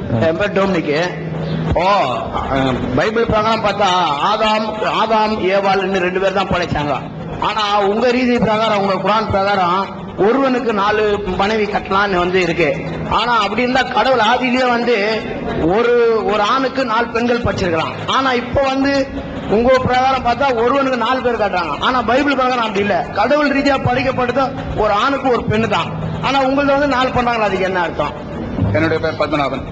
என் பேர் டோம்னிக்கு ஓ அஹ், பைபிள் பிரகாரம் பார்த்தா ஆதாம் ஆதாம் ஏவாள்னு ரெண்டு பேர் தான் படைச்சாங்க ஆனா உங்க ரீதி பிரகாரம் உங்க குரான் பிரகாரம் ஒருவனுக்கு நாலு மனைவி கட்டலாம்னு வந்து இருக்கு ஆனா அப்படி இருந்தா கடவுள் ஆதியிலேயே வந்து ஒரு ஒரு ஆணுக்கு நாலு பெண்கள் பச்சிருக்கலாம் ஆனா இப்போ வந்து உங்க பிரகாரம் பார்த்தா ஒருவனுக்கு நாலு பேர் காட்டுறாங்க ஆனா பைபிள் பிரகாரம் அப்படி இல்ல கடவுள் ரீதியா படைக்கப்பட்டது ஒரு ஆணுக்கு ஒரு பெண்ணு தான் ஆனா உங்களது வந்து நாலு பண்றாங்களா அதுக்கு என்ன அர்த்தம் என்னுடைய பேர் பத்மநாபன்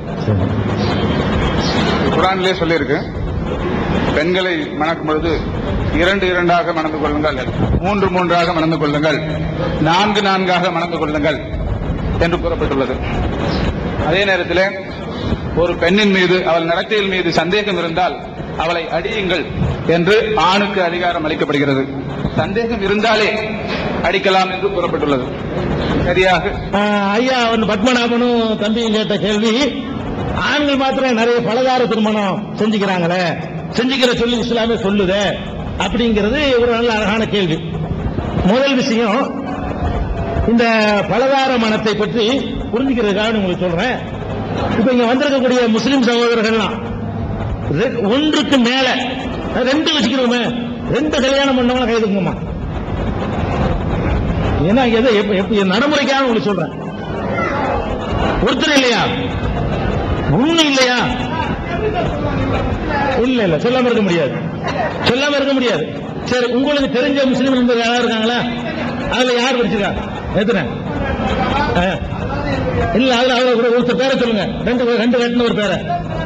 குரானிலே சொல்லியிருக்கு பெண்களை மணக்கும் பொழுது இரண்டு இரண்டாக மணந்து கொள்ளுங்கள் மூன்று மூன்றாக மணந்து கொள்ளுங்கள் நான்கு நான்காக மணந்து கொள்ளுங்கள் என்று கூறப்பட்டுள்ளது அதே நேரத்தில் ஒரு பெண்ணின் மீது அவள் நடத்தையில் மீது சந்தேகம் இருந்தால் அவளை அடியுங்கள் என்று ஆணுக்கு அதிகாரம் அளிக்கப்படுகிறது சந்தேகம் இருந்தாலே அடிக்கலாம் என்று கூறப்பட்டுள்ளது சரியாக ஆஹ் ஐயா அவன் பத்மநாபனும் தம்பியும் கேட்ட கேள்வி ஆண்கள் மாத்திரம் நிறைய பலதார திருமணம் செஞ்சுக்கிறாங்களே செஞ்சுக்கிற சொல்லி இஸ்லாமே சொல்லுதே அப்படிங்கிறது ஒரு நல்ல அழகான கேள்வி முதல் விஷயம் இந்த பலதார மனத்தை பற்றி புரிஞ்சுக்கிறதுக்காக நான் உங்களுக்கு சொல்றேன் இப்ப இங்க வந்திருக்கக்கூடிய முஸ்லிம் சகோதரர்கள்லாம் ரெ- ஒன்றுக்கு மேல ரெண்டு வச்சுக்கிறோமே ரெண்டு கல்யாணம் பண்ணவங்க கைதுக்குமா ஏன்னா எதை எப்ப எப்ப நடைமுறைக்காக உங்களுக்கு சொல்றேன் ஒருத்தர் இல்லையா ஒண்ணு இல்லையா இல்ல இல்ல சொல்லாம இருக்க முடியாது சொல்லாம இருக்க முடியாது சரி உங்களுக்கு தெரிஞ்ச முஸ்லீம் நண்பர் யாராவது இருக்காங்களா அதுல யார் படிச்சிருக்கா எத்தனை ஆ. இல்ல அதுல அவங்க கூட ஒருத்தர் பேரை சொல்லுங்க ரெண்டு ரெண்டு கட்டின ஒரு பேரை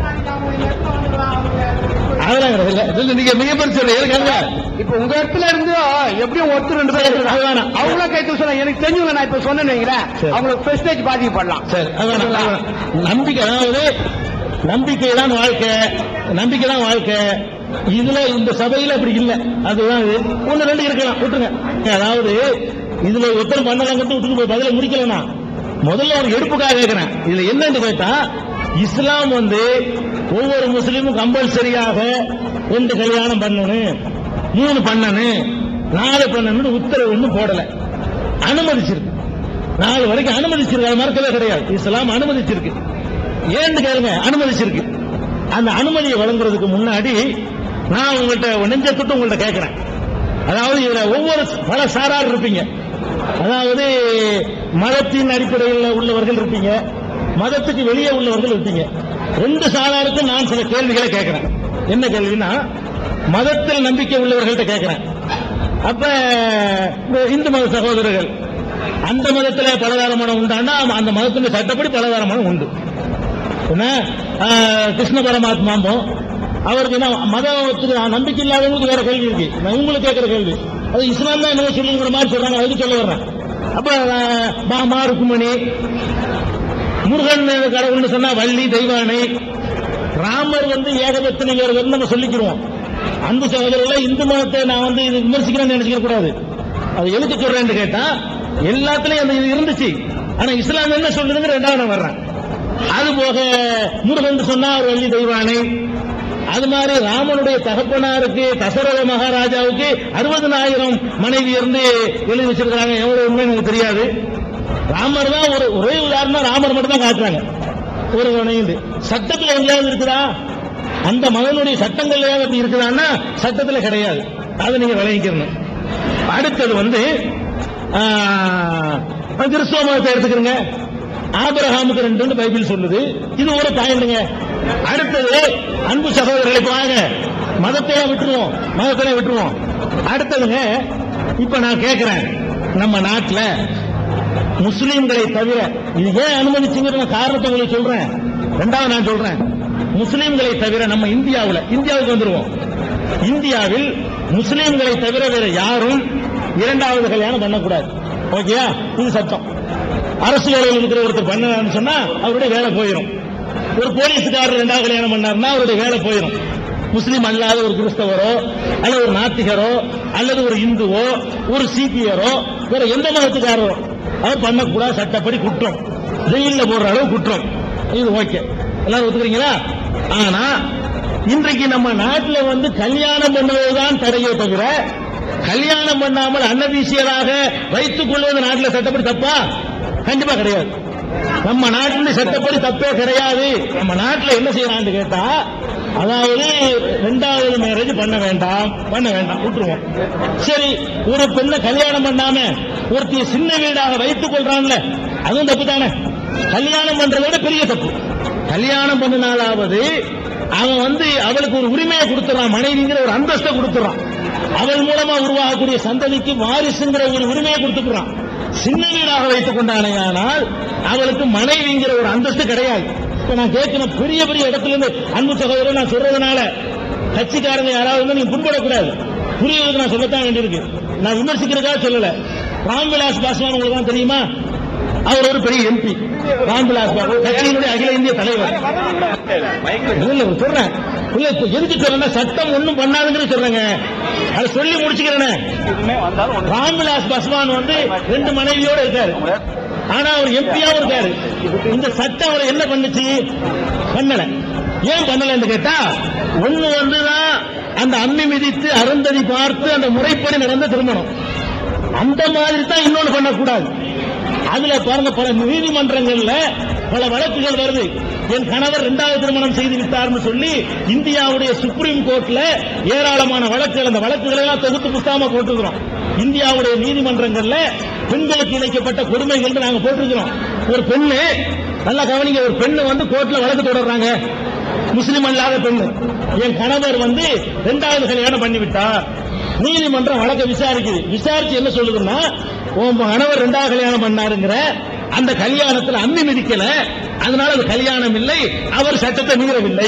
அதெல்லாம் கிடையாது இல்ல. இல்ல, நீங்க மிகப்பெரிய சொல்ல இருக்காங்க இப்ப உங்க இடத்துல இருந்து எப்படியும் ஒருத்தர் ரெண்டு பேர் சரி, இருக்காங்க. அது வேணாம். அவங்கள கைத்து சொல்ல எனக்கு தெரிஞ்சவங்க நான் இப்ப சொன்னேன்னு வைங்களேன் சரி. அவங்களுக்கு பிரஸ்டேஜ் பாதிக்கப்படலாம் சரி அதான் அதான். நம்பிக்கை அதாவது நம்பிக்கை தான் வாழ்க்கை நம்பிக்கை தான் வாழ்க்கை இதுல இந்த சபையில அப்படி இல்ல அதுதான் இது ஒண்ணு ரெண்டு இருக்கலாம் விட்டுருங்க அதாவது இதுல ஒருத்தர் பண்ணலாங்கிறது விட்டுட்டு போய் பதில முடிக்கலனா முதல்ல ஒரு எடுப்புக்காக கேட்கிறேன் இதுல என்னன்னு கேட்டா இஸ்லாம் வந்து ஒவ்வொரு முஸ்லீமும் கம்பல்சரியாக ரெண்டு கல்யாணம் பண்ணணும் மூணு பண்ணணும் நாலு பண்ணணும்னு உத்தரவு ஒண்ணும் போடல அனுமதிச்சிருக்கு நாலு வரைக்கும் அனுமதிச்சிருக்கு அது மறக்கவே கிடையாது இஸ்லாம் அனுமதிச்சிருக்கு ஏன்னு கேளுங்க அனுமதிச்சிருக்கு அந்த அனுமதியை வழங்குறதுக்கு முன்னாடி நான் உங்கள்கிட்ட நெஞ்ச தொட்டு உங்கள்ட்ட கேட்கிறேன் அதாவது இதுல ஒவ்வொரு பல சாரார் இருப்பீங்க அதாவது மதத்தின் அடிப்படையில் உள்ளவர்கள் இருப்பீங்க மதத்துக்கு வெளியே உள்ளவர்கள் இருப்பீங்க ரெண்டு சாராருக்கும் நான் சில கேள்விகளை கேட்கிறேன் என்ன கேள்வினா மதத்தில் நம்பிக்கை உள்ளவர்கள்ட்ட கேட்கிறேன் அப்ப இந்த இந்து மத சகோதரர்கள் அந்த மதத்துல பலதார மனம் உண்டானா அந்த மதத்தின் சட்டப்படி பலதார மனம் உண்டு என்ன ஆஹ், கிருஷ்ண பரமாத்மாம்போ அவருக்கு என்ன மதத்துக்கு நம்பிக்கை இல்லாதவங்களுக்கு வேற கேள்வி இருக்கு நான் உங்களுக்கு கேட்கிற கேள்வி அது இஸ்லாம் தான் என்ன சொல்லுங்கிற மாதிரி சொல்றாங்க அதுக்கு சொல்ல வர்றேன் அப்ப ஆஹ், மாமா ருக்குமணி முருகன் கடவுள்னு சொன்னா வள்ளி தெய்வானை ராமர் வந்து ஏகபத்தினிங்கிறது வந்து நம்ம சொல்லிக்கிறோம் அன்பு சகோதரர்கள் இந்து மதத்தை நான் வந்து இது விமர்சிக்கிறேன்னு நினைச்சுக்க கூடாது அது எதுக்கு சொல்றேன்னு கேட்டா எல்லாத்துலயும் அந்த இது இருந்துச்சு ஆனா இஸ்லாம் என்ன சொல்லுதுங்க ரெண்டாவது நான் வர்றேன் அது போக முருகன் சொன்னா ஒரு வள்ளி தெய்வானை அது மாதிரி ராமனுடைய தகப்பனாருக்கு தசரத மகாராஜாவுக்கு அறுபதனாயிரம் மனைவி இருந்து எழுதி வச்சிருக்காங்க எவ்வளவு உண்மை எனக்கு தெரியாது ராமர் தான் ஒரு ஒரே உதாரணம் ராமர் மட்டும் தான் காட்டுறாங்க ஒரு இணைந்து சட்டத்துல எங்கேயாவது இருக்குதா அந்த மகனுடைய சட்டங்கள்லயாவது அப்படி இருக்குதான்னா சட்டத்துல கிடையாது அதை நீங்க விளங்கிக்கணும் அடுத்தது வந்து ஆஹ், கிறிஸ்துவ மதத்தை எடுத்துக்கிறங்க ஆபிரகாமுக்கு ரெண்டு பைபிள் சொல்லுது இது ஒரு பாயிண்ட்ங்க அடுத்தது அன்பு சகோதரர்களை இப்ப வாங்க மதத்தையே விட்டுருவோம் மதத்திலே விட்டுருவோம் அடுத்ததுங்க இப்ப நான் கேட்கிறேன் நம்ம நாட்டுல முஸ்லீம்களை தவிர இது ஏன் அனுமதிச்சுங்கிற நான் காரணத்தை உங்களுக்கு சொல்றேன் ரெண்டாவது நான் சொல்றேன் முஸ்லீம்களை தவிர நம்ம இந்தியாவுல இந்தியாவுக்கு வந்துருவோம் இந்தியாவில் முஸ்லீம்களை தவிர வேற யாரும் இரண்டாவது கல்யாணம் பண்ணக்கூடாது ஓகேயா இது சட்டம் அரசு வேலையில் இருக்கிற ஒருத்தர் பண்ணான்னு சொன்னா அவருடைய வேலை போயிடும் ஒரு போலீஸ்காரர் ரெண்டாவது கல்யாணம் பண்ணாருன்னா அவருடைய வேலை போயிடும் முஸ்லீம் அல்லாத ஒரு கிறிஸ்தவரோ அல்லது ஒரு நாத்திகரோ அல்லது ஒரு இந்துவோ ஒரு சீக்கியரோ வேற எந்த மதத்துக்காரரோ அவர் பண்ணக்கூடாது சட்டப்படி குற்றம் ஜெயில போடுற அளவு குற்றம் இது ஓகே எல்லாரும் ஒத்துக்கிறீங்களா ஆனா இன்றைக்கு நம்ம நாட்டுல வந்து கல்யாணம் பண்ணுவதுதான் தடையே தவிர கல்யாணம் பண்ணாமல் அன்னபீசியராக வைத்துக் கொள்வது நாட்டுல சட்டப்படி தப்பா கண்டிப்பா கிடையாது நம்ம நாட்டில் சட்டப்படி தப்பே கிடையாது நம்ம நாட்டில் என்ன செய்யறான்னு கேட்டா அதாவது ரெண்டாவது மேரேஜ் பண்ண வேண்டாம் பண்ண வேண்டாம் விட்டுருவோம் சரி ஒரு பெண்ணை கல்யாணம் பண்ணாம ஒருத்திய சின்ன வீடாக வைத்துக் கொள்றான்ல அதுவும் தப்பு தானே கல்யாணம் பண்றதை விட பெரிய தப்பு கல்யாணம் பண்ணினாலாவது அவன் வந்து அவளுக்கு ஒரு உரிமையை கொடுத்துறான் மனைவிங்கிற ஒரு அந்தஸ்தை கொடுத்துறான் அவள் மூலமா உருவாகக்கூடிய சந்ததிக்கு வாரிசுங்கிற ஒரு உரிமையை கொடுத்துக்கிறான் சின்ன வீடாக வைத்துக் கொண்டானேயானால் அவளுக்கு மனைவிங்கிற ஒரு அந்தஸ்து கிடையாது இப்ப நான் கேட்கிறேன் பெரிய பெரிய இடத்துல இருந்து அன்பு சகோதரர் நான் சொல்றதுனால கட்சிக்காரங்க யாராவது வந்து நீங்க புண்படக்கூடாது புரியுறதுக்கு நான் சொல்லத்தான் வேண்டியிருக்கு நான் விமர்சிக்கிறதுக்காக சொல்லல ராம்விலாஸ் பாஸ்வான் உங்களுக்கு தான் தெரியுமா அவர் ஒரு பெரிய எம்பி ராம்விலாஸ் பாஸ்வான் கட்சியினுடைய அகில இந்திய தலைவர் இல்ல இல்ல, சொல்றேன் இல்ல இப்ப எதுக்கு சொல்றேன்னா சட்டம் ஒண்ணும் பண்ணாதுங்கிற சொல்றேங்க அதை சொல்லி முடிச்சுக்கிறேன் ராம்விலாஸ் பாஸ்வான் வந்து ரெண்டு மனைவியோட இருக்காரு ஆனா அவர் எம்பியாவும் இருக்காரு இந்த சட்டம் அவரை என்ன பண்ணுச்சு பண்ணல ஏன் பண்ணலன்னு கேட்டா ஒண்ணு வந்துதான் அந்த அம்மி மிதித்து அருந்ததி பார்த்து அந்த முறைப்படி நடந்த திருமணம் அந்த மாதிரி தான் இன்னொன்னு பண்ணக்கூடாது அதுல பாருங்க பல நீதிமன்றங்கள்ல பல வழக்குகள் வருது என் கணவர் இரண்டாவது திருமணம் செய்து விட்டார்னு சொல்லி இந்தியாவுடைய சுப்ரீம் கோர்ட்ல ஏராளமான வழக்குகள் அந்த வழக்குகளை எல்லாம் தொகுத்து புஸ்தகமா போட்டுக்கிறோம் இந்தியாவுடைய நீதிமன்றங்கள்ல பெண்களுக்கு இழைக்கப்பட்ட கொடுமைகள் நாங்க போட்டிருக்கிறோம் ஒரு பெண்ணு நல்லா கவனிங்க ஒரு பெண்ணு வந்து கோர்ட்ல வழக்கு தொடர்றாங்க முஸ்லிம் அல்லாத பெண்ணு என் கணவர் வந்து இரண்டாவது கல்யாணம் பண்ணி விட்டார் நீதிமன்றம் வழக்க விசாரிக்குது விசாரிச்சு என்ன சொல்லுதுன்னா உன் கணவர் ரெண்டாவது கல்யாணம் பண்ணாருங்கிற அந்த கல்யாணத்துல அம்மி மிதிக்கல அதனால அது கல்யாணம் இல்லை அவர் சட்டத்தை மீறவில்லை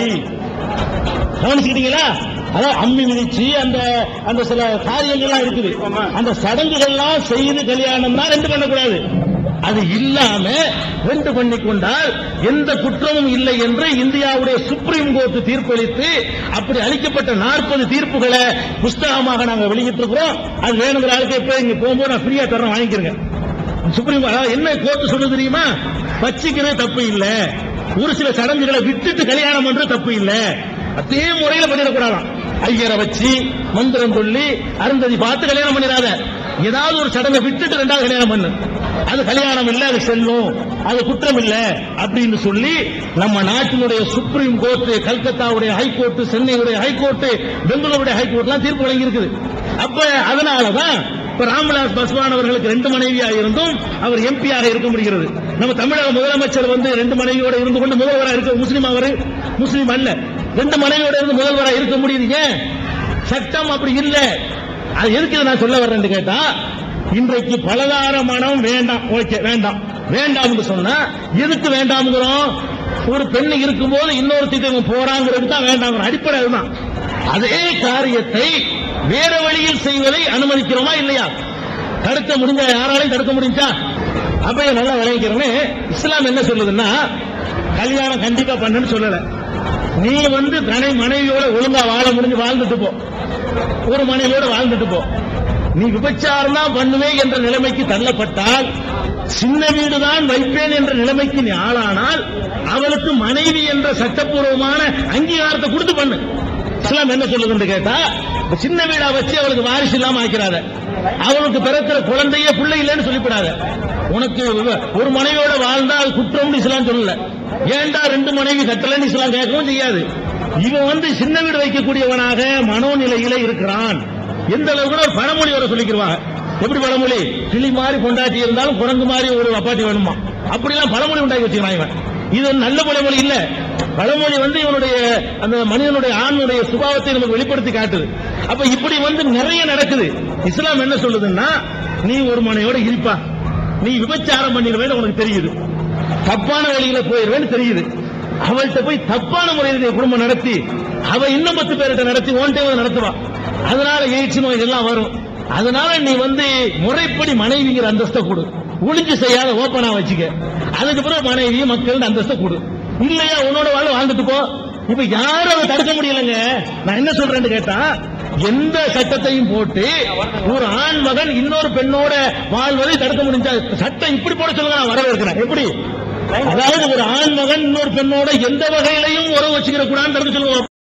கவனிச்சுக்கிட்டீங்களா அதான் அம்மி மிதிச்சு அந்த அந்த சில காரியங்கள்லாம் இருக்குது அந்த சடங்குகள்லாம் செய்து கல்யாணம் தான் ரெண்டு பண்ணக்கூடாது அது இல்லாம ரெண்டு பண்ணி கொண்டால் எந்த குற்றமும் இல்லை என்று இந்தியாவுடைய சுப்ரீம் கோர்ட் தீர்ப்பளித்து அப்படி அளிக்கப்பட்ட நாற்பது தீர்ப்புகளை புஸ்தகமாக நாங்க வெளியிட்டிருக்கிறோம் அது வேணுங்கிற ஆளுக்கு எப்ப இங்க போகும்போது நான் ஃப்ரீயா தரேன் வாங்கிக்கிறேங்க சுப்ரீம் அதாவது என்ன கோர்ட் சொல்லுது தெரியுமா வச்சிக்கிறது தப்பு இல்ல ஒரு சில சடங்குகளை விட்டுட்டு கல்யாணம் பண்றது தப்பு இல்ல அதே முறையில பண்ணிடக்கூடாதாம் ஐயரை வச்சு மந்திரம் சொல்லி அருந்ததி பார்த்து கல்யாணம் பண்ணிடாத ஏதாவது ஒரு சடங்கை விட்டுட்டு ரெண்டாவது கல்யாணம் பண்ணு அது கல்யாணம் இல்ல அது செல்லும் அது குற்றம் இல்ல அப்படின்னு சொல்லி நம்ம நாட்டினுடைய சுப்ரீம் கோர்ட் கல்கத்தாவுடைய ஹைகோர்ட் சென்னையுடைய ஹைகோர்ட் பெங்களூருடைய ஹைகோர்ட்லாம் தீர்ப்பு வழங்கி இருக்குது அப்ப அதனாலதான் இப்ப ராம்விலாஸ் பஸ்வான் அவர்களுக்கு ரெண்டு மனைவியா இருந்தும் அவர் எம்பியாக இருக்க முடிகிறது நம்ம தமிழக முதலமைச்சர் வந்து ரெண்டு மனைவியோட இருந்து கொண்டு முதல்வராக இருக்க முஸ்லீம் அவரு முஸ்லீம் அல்ல ரெண்டு மனைவியோட இருந்து முதல்வராக இருக்க முடியுது ஏன் சட்டம் அப்படி இல்ல அது எதுக்கு இதை நான் சொல்ல வர்றேன்னு கேட்டா இன்றைக்கு பலதார மனம் வேண்டாம் ஓகே வேண்டாம் வேண்டாம்னு சொன்னா எதுக்கு வேண்டாம்ங்கிறோம் ஒரு பெண்ணு இருக்கும்போது இன்னொருத்திட்டு போறாங்கிறது தான் வேண்டாம் அடிப்படை அதுதான் அதே காரியத்தை வேற வழியில் செய்வதை அனுமதிக்கிறோமா இல்லையா தடுக்க முடிஞ்ச யாராலையும் தடுக்க முடிஞ்சா அப்ப நல்லா விளைவிக்கிறோன்னு இஸ்லாம் என்ன சொல்லுதுன்னா கல்யாணம் கண்டிப்பா பண்ணுன்னு சொல்லல நீ வந்து தனி மனைவியோட ஒழுங்கா வாழ முடிஞ்சு வாழ்ந்துட்டு போ ஒரு மனைவியோட வாழ்ந்துட்டு போ நீ விபச்சாரம் தான் பண்ணுவேன் என்ற நிலைமைக்கு தள்ளப்பட்டால் சின்ன வீடுதான் வைப்பேன் என்ற நிலைமைக்கு நீ ஆளானால் அவளுக்கு மனைவி என்ற சட்டப்பூர்வமான அங்கீகாரத்தை கொடுத்து பண்ணு இஸ்லாம் என்ன சொல்லுதுன்னு கேட்டா இப்ப சின்ன வீடா வச்சு அவளுக்கு வாரிசு இல்லாம ஆக்கிறாத அவளுக்கு பிறக்கிற குழந்தையே பிள்ளை இல்லைன்னு சொல்லிவிடாத உனக்கு ஒரு மனைவியோட வாழ்ந்தா அது குற்றம்னு இஸ்லாம் சொல்லல ஏன்டா ரெண்டு மனைவி கட்டலன்னு இஸ்லாம் கேட்கவும் செய்யாது இவன் வந்து சின்ன வீடு வைக்கக்கூடியவனாக மனோநிலையில இருக்கிறான் எந்த அளவுக்கு ஒரு பழமொழி வர சொல்லிக்கிறாங்க எப்படி பழமொழி கிளி மாதிரி கொண்டாட்டி இருந்தாலும் குரங்கு மாதிரி ஒரு அப்பாட்டி வேணுமா அப்படிலாம் பழமொழி உண்டாக்கி வச்சுக்கிறான் இவன் இது ஒரு நல்ல பழமொழி இல்ல பழமொழி வந்து இவனுடைய அந்த மனிதனுடைய ஆணுடைய சுபாவத்தை நமக்கு வெளிப்படுத்தி காட்டுது அப்ப இப்படி வந்து நிறைய நடக்குது இஸ்லாம் என்ன சொல்லுதுன்னா நீ ஒரு மனையோட இருப்பா நீ விபச்சாரம் பண்ணிடுவேன்னு உனக்கு தெரியுது தப்பான வழியில போயிடுவேன்னு தெரியுது அவள்கிட்ட போய் தப்பான முறையில் நீ குடும்பம் நடத்தி அவ இன்னும் பத்து பேர்கிட்ட நடத்தி ஒன் டைம் நடத்துவா அதனால எய்ட்ஸ் நோய் எல்லாம் வரும் அதனால நீ வந்து முறைப்படி மனைவிங்கிற அந்தஸ்தை கொடு ஒளிஞ்சு செய்யாத ஓப்பனா வச்சுக்க அதுக்கு பிறகு மனைவி மக்கள் அந்தஸ்தை கொடு இல்லையா உன்னோட வாழ வாழ்ந்துட்டு போ இப்ப யாரும் அதை தடுக்க முடியலங்க நான் என்ன சொல்றேன்னு கேட்டா எந்த சட்டத்தையும் போட்டு ஒரு ஆண் மகன் இன்னொரு பெண்ணோட வாழ்வதை தடுக்க முடிஞ்சா சட்டம் இப்படி போட சொல்லுங்க நான் வரவேற்கிறேன் எப்படி அதாவது ஒரு ஆண் மகன் இன்னொரு பெண்ணோட எந்த வகையிலையும் உறவு வச்சுக்கிற கூடாதுன்னு தடுக்க சொல்லுவோம்